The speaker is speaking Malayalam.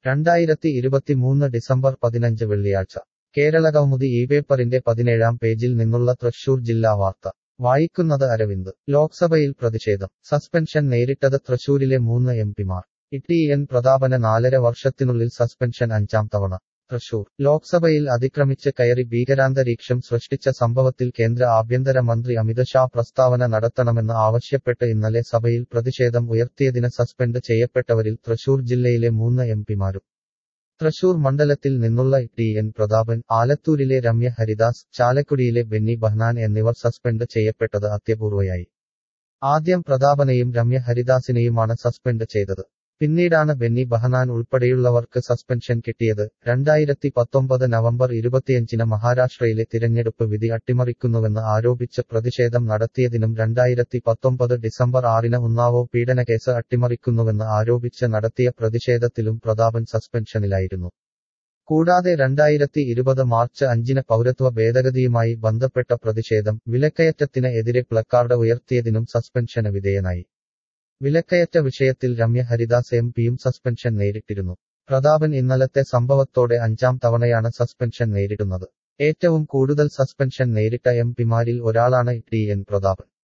രണ്ടായിരത്തി ഇരുപത്തിമൂന്ന് ഡിസംബർ പതിനഞ്ച് വെള്ളിയാഴ്ച കേരളകൗമുദി ഈ പേപ്പറിന്റെ പതിനേഴാം പേജിൽ നിന്നുള്ള തൃശൂർ ജില്ലാ വാർത്ത വായിക്കുന്നത് അരവിന്ദ് ലോക്സഭയിൽ പ്രതിഷേധം സസ്പെൻഷൻ നേരിട്ടത് തൃശൂരിലെ മൂന്ന് എം പിമാർ ഇ എൻ പ്രതാപന് നാലര വർഷത്തിനുള്ളിൽ സസ്പെൻഷൻ അഞ്ചാം തവണ തൃശൂർ ലോക്സഭയിൽ അതിക്രമിച്ച് കയറി ഭീകരാന്തരീക്ഷം സൃഷ്ടിച്ച സംഭവത്തിൽ കേന്ദ്ര ആഭ്യന്തര മന്ത്രി അമിത് ഷാ പ്രസ്താവന നടത്തണമെന്ന് ആവശ്യപ്പെട്ട് ഇന്നലെ സഭയിൽ പ്രതിഷേധം ഉയർത്തിയതിന് സസ്പെൻഡ് ചെയ്യപ്പെട്ടവരിൽ തൃശൂർ ജില്ലയിലെ മൂന്ന് എം പിമാരും തൃശൂർ മണ്ഡലത്തിൽ നിന്നുള്ള ടി എൻ പ്രതാപൻ ആലത്തൂരിലെ രമ്യ ഹരിദാസ് ചാലക്കുടിയിലെ ബെന്നി ബഹ്നാൻ എന്നിവർ സസ്പെൻഡ് ചെയ്യപ്പെട്ടത് അത്യപൂർവയായി ആദ്യം പ്രതാപനെയും രമ്യ ഹരിദാസിനെയുമാണ് സസ്പെൻഡ് ചെയ്തത് പിന്നീടാണ് ബെന്നി ബഹനാൻ ഉൾപ്പെടെയുള്ളവർക്ക് സസ്പെൻഷൻ കിട്ടിയത് രണ്ടായിരത്തി പത്തൊമ്പത് നവംബർ ഇരുപത്തിയഞ്ചിന് മഹാരാഷ്ട്രയിലെ തിരഞ്ഞെടുപ്പ് വിധി അട്ടിമറിക്കുന്നുവെന്ന് ആരോപിച്ച് പ്രതിഷേധം നടത്തിയതിനും രണ്ടായിരത്തി പത്തൊമ്പത് ഡിസംബർ ആറിന് ഉന്നാവോ പീഡനക്കേസ് അട്ടിമറിക്കുന്നുവെന്ന് ആരോപിച്ച് നടത്തിയ പ്രതിഷേധത്തിലും പ്രതാപൻ സസ്പെൻഷനിലായിരുന്നു കൂടാതെ രണ്ടായിരത്തി ഇരുപത് മാർച്ച് അഞ്ചിന് പൗരത്വ ഭേദഗതിയുമായി ബന്ധപ്പെട്ട പ്രതിഷേധം വിലക്കയറ്റത്തിന് എതിരെ പ്ലക്കാർഡ് ഉയർത്തിയതിനും സസ്പെൻഷന് വിധേയനായി വിലക്കയറ്റ വിഷയത്തിൽ രമ്യ ഹരിദാസ് എം പിയും സസ്പെൻഷൻ നേരിട്ടിരുന്നു പ്രതാപൻ ഇന്നലത്തെ സംഭവത്തോടെ അഞ്ചാം തവണയാണ് സസ്പെൻഷൻ നേരിടുന്നത് ഏറ്റവും കൂടുതൽ സസ്പെൻഷൻ നേരിട്ട എം പിമാരിൽ ഒരാളാണ് ടി എൻ പ്രതാപൻ